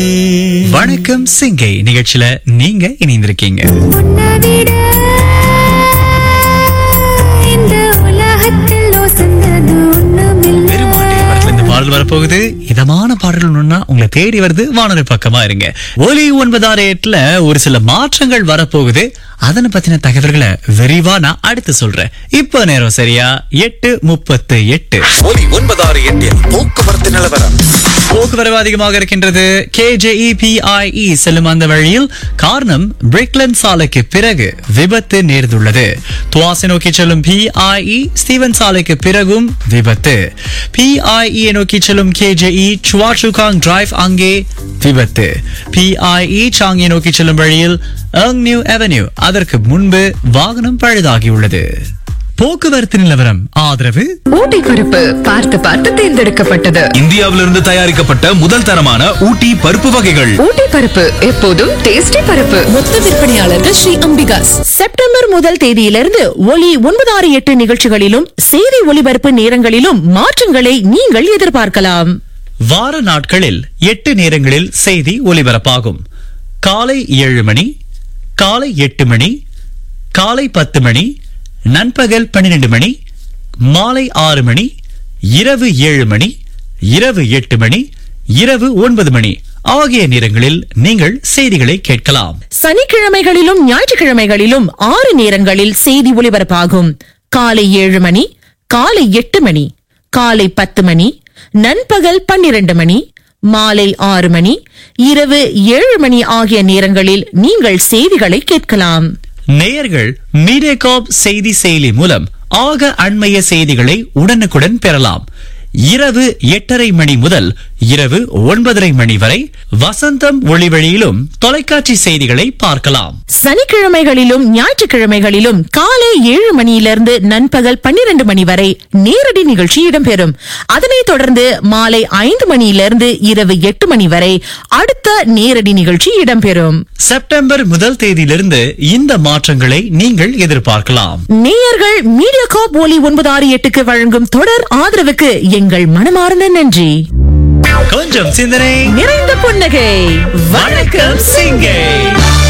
வணக்கம் சிங்கை நிகழ்ச்சியில நீங்க இணைந்திருக்கீங்க உன்னை விட இந்த உலகத்தில் உசந்தது ஒண்ணுமில்லை. பெருமாட்டி படத்துல இந்த பாடல் வரப்போகுது இதமான பாடல் ஒண்ணுன்னா உங்களை தேடி வருது வானொலி பக்கமா இருங்க ஒலி ஒன்பதாறு எட்டுல ஒரு சில மாற்றங்கள் வரப்போகுது அதனை பத்தின தகவல்களை விரிவா நான் அடுத்து சொல்றேன் இப்போ நேரம் சரியா எட்டு முப்பத்து எட்டு ஒலி ஒன்பதாறு எட்டில் போக்குவரத்து நிலவரம் போக்குவரவு அதிகமாக இருக்கின்றது கேஜேஇபிஐஇ செல்லும் அந்த வழியில் காரணம் பிரிக்லன் சாலைக்கு பிறகு விபத்து நேர்ந்துள்ளது துவாசி நோக்கி செல்லும் பிஐஇ ஸ்டீவன் சாலைக்கு பிறகும் விபத்து பிஐஇ நோக்கி செல்லும் கேஜேஇ சுவாச்சுகாங் டிரைவ் அங்கே விபத்து பிஐஇ சாங்கி நோக்கி செல்லும் வழியில் அங் நியூ அவென்யூ அதற்கு முன்பு வாகனம் பழுதாகியுள்ளது போக்குவரத்து நிலவரம் ஆதரவு ஊட்டி பருப்பு பார்த்து பார்த்து தேர்ந்தெடுக்கப்பட்டது இந்தியாவிலிருந்து தயாரிக்கப்பட்ட முதல் தரமான ஊட்டி பருப்பு வகைகள் ஊட்டி பருப்பு எப்போதும் டேஸ்டி பருப்பு மொத்த விற்பனையாளர்கள் ஸ்ரீ அம்பிகாஸ் செப்டம்பர் முதல் தேதியிலிருந்து ஒலி ஒன்பதாறு எட்டு நிகழ்ச்சிகளிலும் செய்தி ஒலிபரப்பு நேரங்களிலும் மாற்றங்களை நீங்கள் எதிர்பார்க்கலாம் வார நாட்களில் எட்டு நேரங்களில் செய்தி ஒலிபரப்பாகும் காலை ஏழு மணி காலை எட்டு மணி காலை பத்து மணி நண்பகல் பன்னிரண்டு மணி மாலை ஆறு மணி இரவு ஏழு மணி இரவு எட்டு மணி இரவு ஒன்பது மணி ஆகிய நேரங்களில் நீங்கள் செய்திகளை கேட்கலாம் சனிக்கிழமைகளிலும் ஞாயிற்றுக்கிழமைகளிலும் ஆறு நேரங்களில் செய்தி ஒலிபரப்பாகும் காலை ஏழு மணி காலை எட்டு மணி காலை பத்து மணி நண்பகல் பன்னிரண்டு மணி மாலை ஆறு மணி இரவு ஏழு மணி ஆகிய நேரங்களில் நீங்கள் செய்திகளை கேட்கலாம் நேயர்கள் மீடியாகாப் செய்தி செயலி மூலம் ஆக அண்மைய செய்திகளை உடனுக்குடன் பெறலாம் இரவு எட்டரை மணி முதல் இரவு ஒன்பதரை மணி வரை வசந்தம் ஒளிவழியிலும் தொலைக்காட்சி செய்திகளை பார்க்கலாம் சனிக்கிழமைகளிலும் ஞாயிற்றுக்கிழமைகளிலும் காலை ஏழு மணியிலிருந்து நண்பகல் பன்னிரண்டு மணி வரை நேரடி நிகழ்ச்சி இடம்பெறும் அதனைத் தொடர்ந்து மாலை ஐந்து மணியிலிருந்து இரவு எட்டு மணி வரை அடுத்த நேரடி நிகழ்ச்சி இடம்பெறும் செப்டம்பர் முதல் தேதியிலிருந்து இந்த மாற்றங்களை நீங்கள் எதிர்பார்க்கலாம் நேயர்கள் மீடியா காப் ஒலி ஒன்பது ஆறு எட்டுக்கு வழங்கும் தொடர் ஆதரவுக்கு எங்கள் மனமார்ந்த நன்றி கொஞ்சம் சிந்தனை நிறைந்த புன்னகை வணக்கம் சிங்கை